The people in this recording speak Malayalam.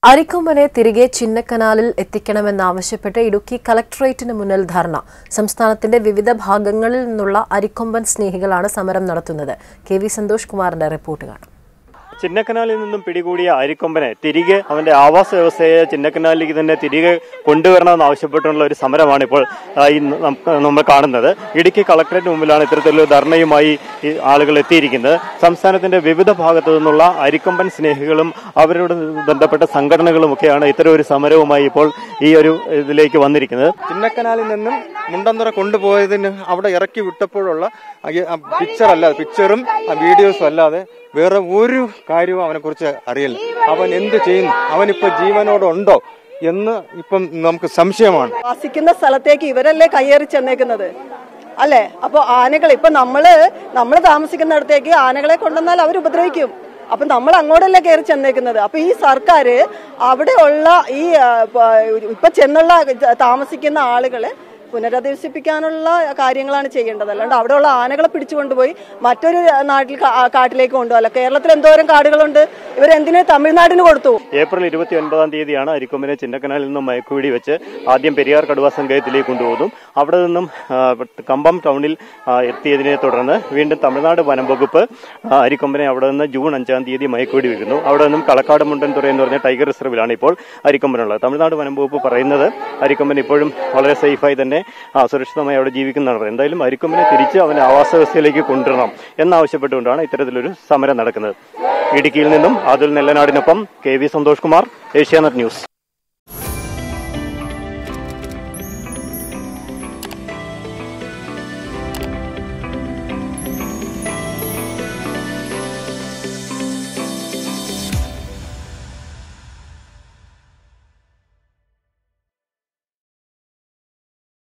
അരിക്കൊമ്പനെ തിരികെ ചിന്നക്കനാലിൽ എത്തിക്കണമെന്നാവശ്യപ്പെട്ട് ഇടുക്കി കളക്ടറേറ്റിന് മുന്നിൽ ധർണ സംസ്ഥാനത്തിന്റെ വിവിധ ഭാഗങ്ങളിൽ നിന്നുള്ള അരിക്കൊമ്പൻ സ്നേഹികളാണ് സമരം നടത്തുന്നത് കെ വി സന്തോഷ് കുമാറിന്റെ റിപ്പോർട്ട് കാണാം ചിന്നക്കനാലിൽ നിന്നും പിടികൂടിയ അരിക്കൊമ്പനെ തിരികെ അവന്റെ ആവാസ വ്യവസ്ഥയെ ചിന്നക്കനാലിലേക്ക് തന്നെ തിരികെ കൊണ്ടുവരണമെന്ന് ആവശ്യപ്പെട്ടുള്ള ഒരു സമരമാണ് ഇപ്പോൾ ആ, ഈ നമുക്ക് നമ്മൾ കാണുന്നത് ഇടുക്കി കളക്ടറേറ്റ് മുമ്പിലാണ് ഇത്തരത്തിലുള്ള ധർണയുമായി ഈ ആളുകൾ എത്തിയിരിക്കുന്നത് സംസ്ഥാനത്തിന്റെ വിവിധ ഭാഗത്തു നിന്നുള്ള അരിക്കൊമ്പൻ സ്നേഹികളും അവരോട് ബന്ധപ്പെട്ട സംഘടനകളും ഒക്കെയാണ് ഇത്തരം ഒരു സമരവുമായി ഇപ്പോൾ ഈ ഒരു ഇതിലേക്ക് വന്നിരിക്കുന്നത് ചിന്നക്കനാലിൽ നിന്നും മുണ്ടന്തുറ കൊണ്ടുപോയതിന് അവിടെ ഇറക്കി വിട്ടപ്പോഴുള്ള പിക്ചർ അല്ലാതെ പിക്ചറും വീഡിയോസും അല്ലാതെ വേറെ ഒരു കാര്യവും അവനെ കുറിച്ച് അറിയില്ല അവൻ എന്ത് ചെയ്യുന്നു അവനിപ്പോ ജീവനോടെ ഉണ്ടോ എന്ന് ഇപ്പം നമുക്ക് സംശയമാണ് വസിക്കുന്ന സ്ഥലത്തേക്ക് ഇവരല്ലേ കയ്യേറി ചെന്നേക്കുന്നത് അല്ലേ അപ്പൊ ആനകൾ ഇപ്പൊ നമ്മള് നമ്മൾ താമസിക്കുന്നിടത്തേക്ക് ആനകളെ കൊണ്ടുവന്നാൽ അവർ ഉപദ്രവിക്കും അപ്പൊ നമ്മൾ അങ്ങോട്ടല്ലേ കയറി ചെന്നേക്കുന്നത് അപ്പൊ ഈ സർക്കാർ അവിടെയുള്ള ഈ ആ, പ- ഇപ്പൊ ചെന്നുള്ള താമസിക്കുന്ന ആളുകളെ പുനരധിവസിപ്പിക്കാനുള്ള കാര്യങ്ങളാണ് ചെയ്യേണ്ടത് അല്ലാണ്ട് അവിടെയുള്ള ആനകളെ പിടിച്ചുകൊണ്ടുപോയി മറ്റൊരു നാട്ടിൽ കാ- കാട്ടിലേക്ക് കൊണ്ടുപോകല്ല കേരളത്തിൽ എന്തോരം കാടുകളുണ്ട് ഇവരെന്തിനു തമിഴ്നാടിന് കൊടുത്തു ഏപ്രിൽ ഇരുപത്തി ഒൻപതാം തീയതിയാണ് അരിക്കൊമ്പനെ ചിന്നക്കനാലിൽ നിന്നും മയക്കുപിടി വെച്ച് ആദ്യം പെരിയാർ കടുവ സങ്കേതത്തിലേക്ക് കൊണ്ടുപോകും അവിടെ നിന്നും ആ, കമ്പം ടൗണിൽ ആ, എത്തിയതിനെ തുടർന്ന് വീണ്ടും തമിഴ്നാട് വനം വകുപ്പ് ആ, അരിക്കൊമ്പനെ അവിടെ നിന്ന് ജൂൺ അഞ്ചാം തീയതി മയക്കുപിടി വെക്കുന്നു അവിടെ നിന്നും കളക്കാട് മുണ്ടൻതുറ എന്ന് പറഞ്ഞ ടൈഗർ റിസർവിലാണ് ഇപ്പോൾ അരിക്കൊമ്പനുള്ളത് തമിഴ്നാട് വനം വകുപ്പ് പറയുന്നത് അരിക്കൊമ്പൻ ഇപ്പോഴും വളരെ സേഫായി തന്നെ ആ, സുരക്ഷിതമായി അവിടെ ജീവിക്കുന്നതാണ് പറയുന്നത്. എന്തായാലും അരിക്കൊമ്പനെ തിരിച്ച് അവന്റെ ആവാസ വ്യവസ്ഥയിലേക്ക് കൊണ്ടുവരണം എന്നാവശ്യപ്പെട്ടുകൊണ്ടാണ് ഇത്തരത്തിലൊരു സമരം നടക്കുന്നത് ഇടുക്കിയിൽ നിന്നും അതുൽ നെല്ലനാടിനൊപ്പം K V Santhosh Kumar Asianet news